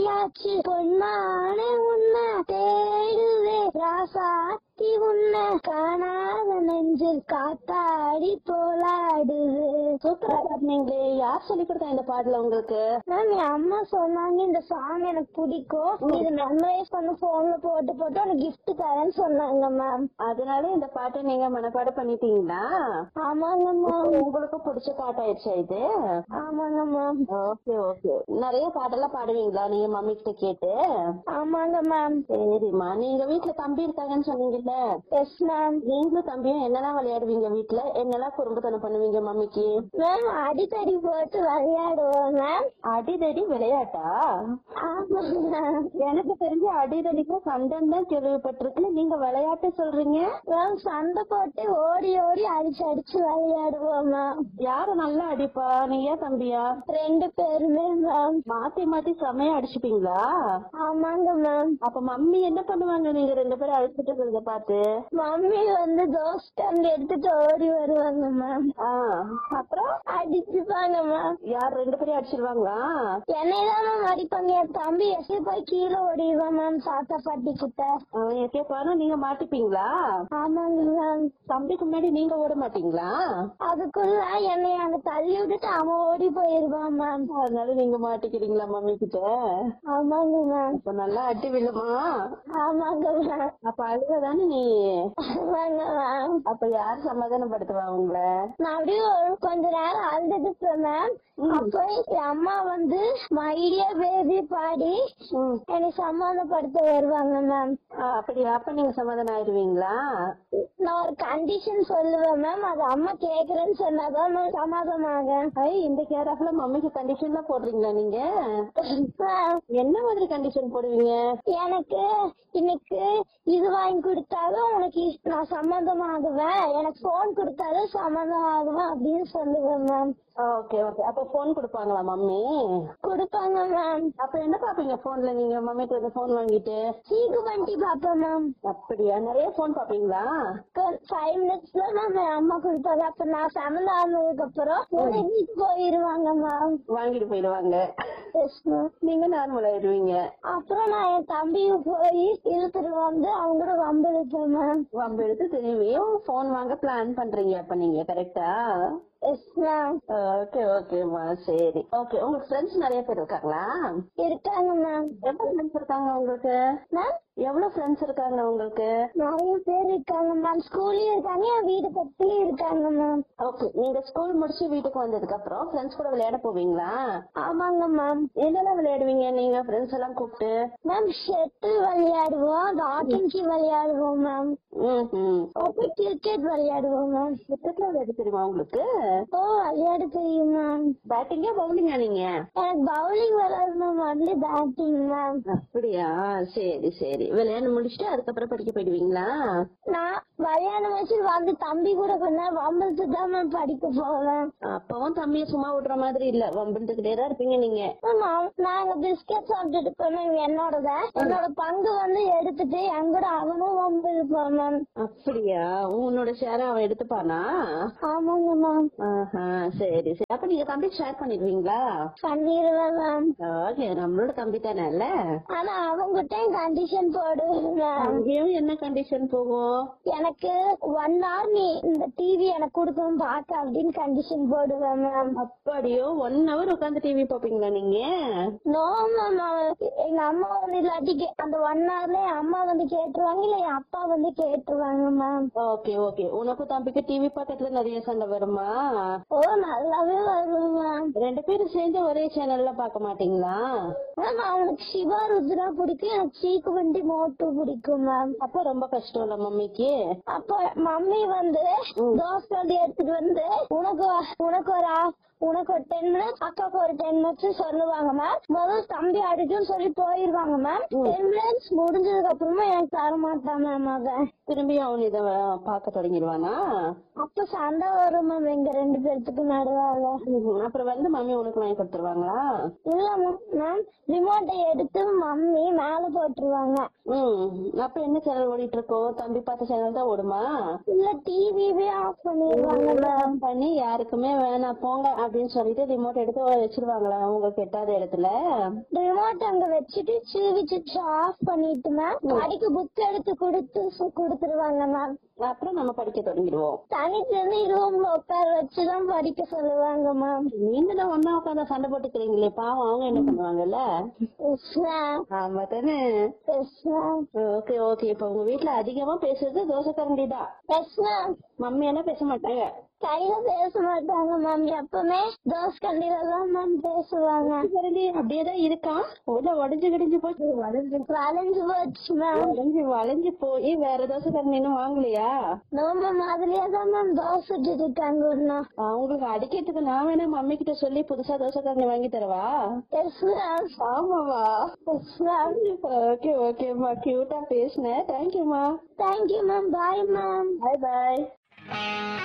யாச்சி பொன்மானே உன்னை தேடுவே ராசாத்தி உன்னை காணாத நெஞ்சில் காத்தாடி போலாடுது சூப்பரா பாடுனீங்களே யார் சொல்லி கொடுத்தா இந்த பாடல உங்களுக்கு மேம் என் அம்மா சொன்னாங்க இந்த சாங் எனக்கு பிடிக்கும் இது மெமரைஸ் பண்ண போன்ல போட்டு போட்டு உனக்கு கிஃப்ட் தரேன்னு சொன்னாங்க மேம் அதனால இந்த பாட்டை நீங்க மனப்பாடம் பண்ணிட்டீங்களா ஆமாங்க மேம் உங்களுக்கு பிடிச்ச பாட்டாயிடுச்சா இது ஆமாங்க மேம் ஓகே ஓகே நிறைய பாட்டெல்லாம் பாடுவீங்களா நீங்க மம்மி கிட்ட கேட்டு ஆமாங்க மேம் சரிம்மா நீங்க வீட்டுல தம்பி இருக்காங்கன்னு சொன்னீங்கல்ல எஸ் மேம் நீங்களும் தம்பியும் என்னெல்லாம் விளையாடுவீங்க வீட்டுல என்னெல்லாம் குறும்புத்தனம் பண்ணுவீங்க மம்மிக்கு மேம் அடிக்கடி போட்டு விளையாடுவோம் மேம் அடிதடி விளையாட்டா ஆமாங்க மேம் எனக்கு தெரிஞ்ச அடிதடிக்கும் சண்டைன்னு தான் கேள்விப்பட்டிருக்கு நீங்க விளையாட்டு சொல்றீங்க மேம் சண்டை போட்டு ஓடி ஓடி அடிச்சு அடிச்சு விளையாடுவோம் மேம் யாரு நல்லா அடிப்பா நீயா தம்பியா ரெண்டு பேருமே மேம் மாத்தி மாத்தி செமையா அடிச்சுப்பீங்களா ஆமாங்க மேம் அப்ப மம்மி என்ன பண்ணுவாங்க நீங்க ரெண்டு பேரும் அடிச்சுட்டு இருக்கிறத பார்த்து மம்மி வந்து தோசை கம்பி எடுத்துட்டு ஓடி வருவாங்க மேம் ஆ, அப்புறம் அடிச்சுப்பாங்க மேம் யார் ரெண்டு பேரும் அடிச்சிருவாங்களா என்னைதான் மேம் அடிப்பாங்க என் தம்பி எஸ்ஐ போய் கீழே ஓடிடுவான் மேம் தாத்தா பாட்டி கிட்ட அவன் கேட்பானு நீங்க மாட்டிப்பீங்களா ஆமாங்க மேம் தம்பிக்கு முன்னாடி நீங்க ஓட மாட்டீங்களா அதுக்குள்ள என்னை அங்க தள்ளி விட்டுட்டு அவன் ஓடி போயிருவான் மேம் அதனால நீங்க மாட்டிக்கிறீங்களா மம்மி கிட்ட ஆமாங்க மேம் அப்ப நல்லா அடி விழுமா ஆமாங்க மேம் அப்ப அழுகதானே நீ ஆமாங்க மேம் அப்ப யார் சமாதானப்படுத்துவா உங்களை நான் அப்படியே ஒரு கொஞ்ச நேரம் அழுதுட்டு இருப்பேன் மேம் அப்போ என் அம்மா வந்து மைடியா பேபி பாடி ம். என்னை சமாதானப்படுத்த வருவாங்க மேம் ஆ, அப்படியா அப்ப நீங்க சமாதானம் ஆயிடுவீங்களா நான் ஒரு கண்டிஷன் சொல்லுவேன் மேம் அது அம்மா கேக்குறேன்னு சொன்னாதான் நான் சமாதானமாக ஐ இந்த கேரப்ல மம்மிக்கு கண்டிஷன்லாம் போடுறீங்களா நீங்க என்ன மாதிரி கண்டிஷன் போடுவீங்க எனக்கு இன்னைக்கு இது வாங்கி கொடுத்தாலும் உனக்கு நான் சம்மந்தமாகுவேன் எனக்கு போன் கொடுத்தாலும் சம்மந்தமாகுவேன் அப்படின்னு சொல்லுவேன் மேம் ஓகே ஓகே அப்ப போன் கொடுப்பாங்களா மம்மி கொடுப்பாங்க மேம் அப்ப என்ன பாப்பீங்க போன்ல நீங்க மம்மிக்கு வந்து போன் வாங்கிட்டு சீக்கு வண்டி பாப்பேன் மேம் அப்படியா நிறைய போன் பாப்பீங்களா ஃபைவ் மினிட்ஸ்ல மேம் என் அம்மா கொடுப்பாங்க அப்ப நான் சம்மந்தம் ஆனதுக்கு அப்புறம் முடிஞ்சிட்டு போயிருவாங்க மேம் வாங்கிட்டு போயிடுவாங்க எஸ் மேம் நீங்க நார்மல் ஆயிடுவீங்க அப்புறம் நான் என் தம்பியும் போய் இழுத்துட்டு வந்து அவங்க கூட வம்பிழுப்பேன் மேம் வம்பு எடுத்து திரும்பியும் போன் வாங்க பிளான் பண்றீங்க அப்ப நீங்க கரெக்டா எஸ் மேம் ஓகே ஓகேம்மா சரி ஓகே உங்களுக்கு ஃப்ரெண்ட்ஸ் நிறைய பேர் இருக்காங்களா இருக்காங்க மேம் எவ்வளவு ஃப்ரெண்ட்ஸ் இருக்காங்க உங்களுக்கு மேம் எவ்வளவு ஃப்ரெண்ட்ஸ் இருக்காங்க உங்களுக்கு நிறைய பேர் இருக்காங்க மேம் ஸ்கூல்லயும் இருக்காங்க என் வீடு பக்கத்துலயும் இருக்காங்க மேம் ஓகே நீங்க ஸ்கூல் முடிச்சு வீட்டுக்கு வந்ததுக்கு அப்புறம் ஃப்ரெண்ட்ஸ் கூட விளையாட போவீங்களா ஆமாங்க மேம் என்னெல்லாம் விளையாடுவீங்க நீங்க ஃப்ரெண்ட்ஸ் எல்லாம் கூப்பிட்டு மேம் ஷட்டில் விளையாடுவோம் ராக்கிங்கி விளையாடுவோம் மேம் ம் அப்புறம் கிரிக்கெட் விளையாடுவோம் மேம் கிரிக்கெட்ல விளையாட தெரியுமா உங்களுக்கு ஓ விளையாட தெரியும் மேம் பேட்டிங்கா பவுலிங்கா நீங்க எனக்கு பவுலிங் விளையாடணும் வந்து பேட்டிங் மேம் அப்படியா சரி சரி விளையாட முடிச்சுட்டு அதுக்கப்புறம் படிக்க போயிடுவீங்களா நான் விளையாட வச்சு வந்து தம்பி கூட கொஞ்ச நேரம் வம்பளுக்கு தான் மேம் படிக்க போவேன் அப்பவும் தம்பியை சும்மா விடுற மாதிரி இல்ல வம்பிட்டுக்கிட்டே தான் இருப்பீங்க நீங்க மேம், அவன்- நாங்க பிஸ்கட் சாப்பிட்டுட்டு இருப்போம் மேம் என்னோடத என்னோட பங்கு வந்து எடுத்துட்டு என் கூட அவனும் வம்பு இருப்பான் மேம் அப்படியா உன்னோட ஷேர் அவன் எடுத்துப்பானா ஆமாங்க மேம் ஆஹா சரி சரி அப்ப நீங்க தம்பி ஷேர் பண்ணிடுவீங்களா பண்ணிடுவேன் மேம் ஓகே நம்மளோட தம்பி தானே இல்ல ஆனா அவங்கிட்டையும் கண்டிஷன் போடுவேன் மேம் அங்கேயும் என்ன கண்டிஷன் போகும் எனக்கு ஒன் ஹவர் நீ இந்த டிவி எனக்கு கொடுக்கணும் பார்க்க அப்படின்னு கண்டிஷன் போடுவேன் மேம் அப்படியோ ஒன் ஹவர் உட்காந்து டிவி பாப்பீங்களா நீங்க நோ மேம் எங்க அம்மா வந்து இல்லாட்டி கே- அந்த ஒன் ஹவர்ல என் அம்மா வந்து கேட்டுருவாங்க இல்ல என் அப்பா வந்து கேட்டுருவாங்க மேம் ஓகே ஓகே உனக்கும் தம்பிக்கு டிவி பக்கத்துல நிறைய சண்டை வருமா ஓ நல்லாவே வரும் மேம் ரெண்டு பேரும் சேர்ந்து ஒரே சேனல்ல பார்க்க மாட்டீங்களா மேம் அவனுக்கு சிவா ருத்ரா பிடிக்கும் எனக்கு சீக்கு வண்டி மோட்டு பிடிக்கும் மேம் அப்ப ரொம்ப கஷ்டம் இல்ல மம்மிக்கு அப்ப மம்மி வந்து தோசை வந்து எடுத்துட்டு வந்து உனக்கு உனக்கு ஒரு half- உனக்கு ஒரு டென் மினிட்ஸ் அக்காவுக்கு ஒரு டென் மினிட்ஸ் சொல்லுவாங்க மேம் முதல் தம்பி அடிக்கும்னு சொல்லி போயிருவாங்க மேம் டென் மினிட்ஸ் முடிஞ்சதுக்கு அப்புறமா எனக்கு தர மாட்டான் மேம் அவன் திரும்பி அவன் இத பார்க்க தொடங்கிடுவானா அப்ப சண்டை வரும் மேம் எங்க ரெண்டு பேர்த்துக்கு நடுவாங்க ம், அப்புறம் வந்து மம்மி உனக்கு வாங்கி கொடுத்துருவாங்களா இல்ல மேம் ரிமோட்டை எடுத்து மம்மி மேல போட்டுருவாங்க ம் அப்ப என்ன சேனல் ஓடிட்டு இருக்கோம் தம்பி பார்த்த சேனல் தான் ஓடுமா இல்ல டிவிவே ஆஃப் பண்ணிடுவாங்க மேம் பண்ணி யாருக்குமே வேணாம் போங்க அப்படின்னு சொல்லிட்டு ரிமோட் எடுத்து வச்சிருவாங்களா அவங்க கெட்டாத இடத்துல ரிமோட் அங்க வச்சுட்டு சீவிச்சு ஆஃப் பண்ணிட்டு மேம் அடிக்க புக் எடுத்து கொடுத்து சு- கொடுத்துருவாங்க மேம் அப்புறம் நம்ம படிக்க தொடங்கிடுவோம் தனித்தனி ரூம்ல உட்கார வச்சுதான் படிக்க சொல்லுவாங்க மேம் நீங்க தான் ஒன்னா உட்காந்து சண்டை போட்டுக்கிறீங்களே பாவம் அவங்க என்ன பண்ணுவாங்கல்ல எஸ் மேம் ஆமா தானே எஸ் மேம் ஓகே ஓகே இப்ப உங்க வீட்ல அதிகமா பேசுறது தோசை கரண்டி தான் எஸ் மேம் மம்மி எல்லாம் பேச மாட்டாங்க கையில பேச மாட்டாங்க மேம் எப்பவுமே தோசை கண்டில தான் மேம் பேசுவாங்க கரண்டி அப்படியே தான் இருக்கான் உள்ள உடஞ்சு கிடிஞ்சு போச்சு வளைஞ்சு வளைஞ்சு போச்சு மேம் வளைஞ்சு வளைஞ்சு போய் வேற தோசை கரண்டி இன்னும் வாங்கலையா நோம்ப மாதிரியே தான் மேம் தோசை சுட்டுட்டு இருக்காங்க இன்னும் அவங்களுக்கு அடிக்கிறதுக்கு நான் வேணா மம்மி கிட்ட சொல்லி புதுசா தோசை கரண்டி வாங்கி தரவா எஸ் மேம் ஆமாவா எஸ் மேம் ஓகே ஓகேம்மா கியூட்டா பேசினேன் தேங்க்யூமா thank you ma'am bye ma'am bye பாய்